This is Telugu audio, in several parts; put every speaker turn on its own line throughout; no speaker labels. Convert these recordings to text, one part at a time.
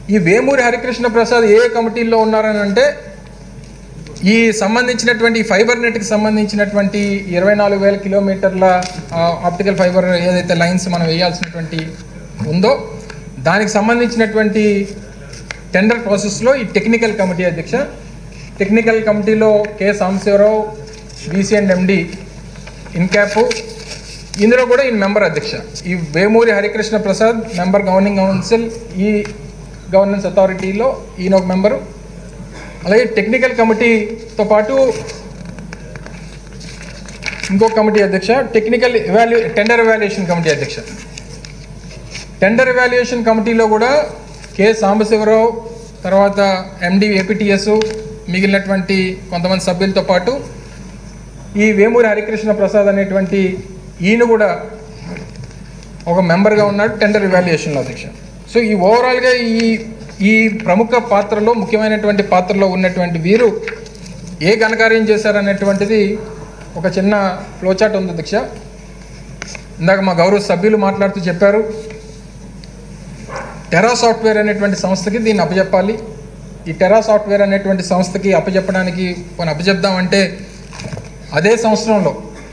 ఈ వేమూరి హరికృష్ణ ప్రసాద్ ఏ కమిటీల్లో ఉన్నారని అంటే ఈ సంబంధించినటువంటి ఫైబర్ నెట్కి సంబంధించినటువంటి ఇరవై నాలుగు వేల కిలోమీటర్ల ఆప్టికల్ ఫైబర్ ఏదైతే లైన్స్ మనం వేయాల్సినటువంటి ఉందో దానికి సంబంధించినటువంటి టెండర్ ప్రాసెస్లో ఈ టెక్నికల్ కమిటీ అధ్యక్ష టెక్నికల్ కమిటీలో K Sambasivarao VC and MD INCAP ఇందులో కూడా ఈయన మెంబర్ అధ్యక్ష ఈ Vemuri Harikrishna Prasad member governing council ఈ గవర్నెన్స్ అథారిటీలో ఈయన ఒక మెంబరు అలాగే టెక్నికల్ కమిటీతో పాటు ఇంకో కమిటీ అధ్యక్ష టెక్నికల్ ఎవాల్యూ టెండర్ ఎవాల్యుయేషన్ కమిటీ అధ్యక్ష టెండర్ ఎవాల్యుయేషన్ కమిటీలో కూడా కె సాంబశివరావు తర్వాత ఎండి ఏపీటీఎస్ మిగిలినటువంటి కొంతమంది సభ్యులతో పాటు ఈ వేమూరి హరికృష్ణ ప్రసాద్ అనేటువంటి ఈయన కూడా ఒక మెంబర్గా ఉన్నాడు టెండర్ ఇవాల్యుయేషన్లో అధ్యక్ష సో ఈ ఓవరాల్గా ఈ ఈ ప్రముఖ పాత్రలో ముఖ్యమైనటువంటి పాత్రలో ఉన్నటువంటి వీరు ఏ ఘనకార్యం చేశారనేటువంటిది ఒక చిన్న ఫ్లోచార్ట్ ఉంది అధ్యక్ష ఇందాక మా గౌరవ సభ్యులు మాట్లాడుతూ చెప్పారు టెరా సాఫ్ట్వేర్ అనేటువంటి సంస్థకి దీన్ని అప్పచెప్పాలి ఈ టెరా సాఫ్ట్వేర్ అనేటువంటి సంస్థకి అప్పచెప్పడానికి కొన్ని అప్పచెప్దామంటే అదే సంవత్సరంలో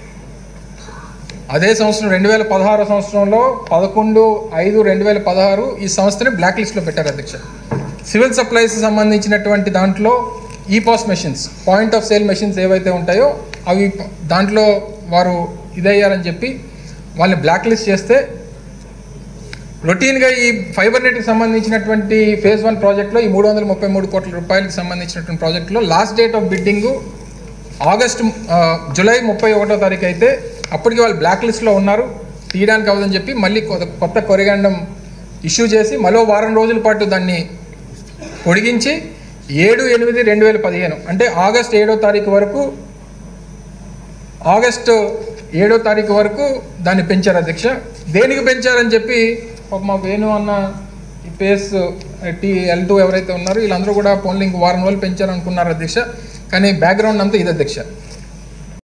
అదే సంవత్సరం రెండు వేల పదహారు సంవత్సరంలో పదకొండు ఐదు రెండు వేల పదహారు ఈ సంస్థని బ్లాక్ లిస్ట్లో పెట్టారు అధ్యక్ష సివిల్ సప్లైస్ సంబంధించినటువంటి దాంట్లో ఈ POS machines point of sale machines ఏవైతే ఉంటాయో అవి ప- దాంట్లో వారు ఇదయ్యారని చెప్పి వాళ్ళని బ్లాక్ లిస్ట్ చేస్తే రొటీన్గా ఈ ఫైబర్ నెట్కి సంబంధించినటువంటి ఫేజ్ వన్ ప్రాజెక్ట్లో ఈ మూడు వందల ముప్పై మూడు కోట్ల రూపాయలకి సంబంధించినటువంటి ప్రాజెక్ట్లో last date of bidding August ఆ, జూలై ముప్పై ఒకటో తారీఖు అయితే అప్పటికి వాళ్ళు బ్లాక్ లిస్ట్లో ఉన్నారు తీయడానికి అవ్వదని చెప్పి మళ్ళీ కొత్త కొత్త కొరిగాండం ఇష్యూ చేసి మరో వారం రోజుల పాటు దాన్ని పొడిగించి ఏడు ఎనిమిది రెండు వేల పదిహేను అంటే ఆగస్ట్ ఏడో తారీఖు వరకు ఆగస్టు ఏడో తారీఖు వరకు దాన్ని పెంచారు అధ్యక్ష దేనికి పెంచారని చెప్పి పాప మా వేణు అన్న ఈ పేస్ టీ ఎల్ టూ ఎవరైతే ఉన్నారో వీళ్ళందరూ కూడా పోన్లీ ఇంక వారం రోజులు పెంచారనుకున్నారు అధ్యక్ష కానీ బ్యాక్గ్రౌండ్ అంతా ఇది అధ్యక్ష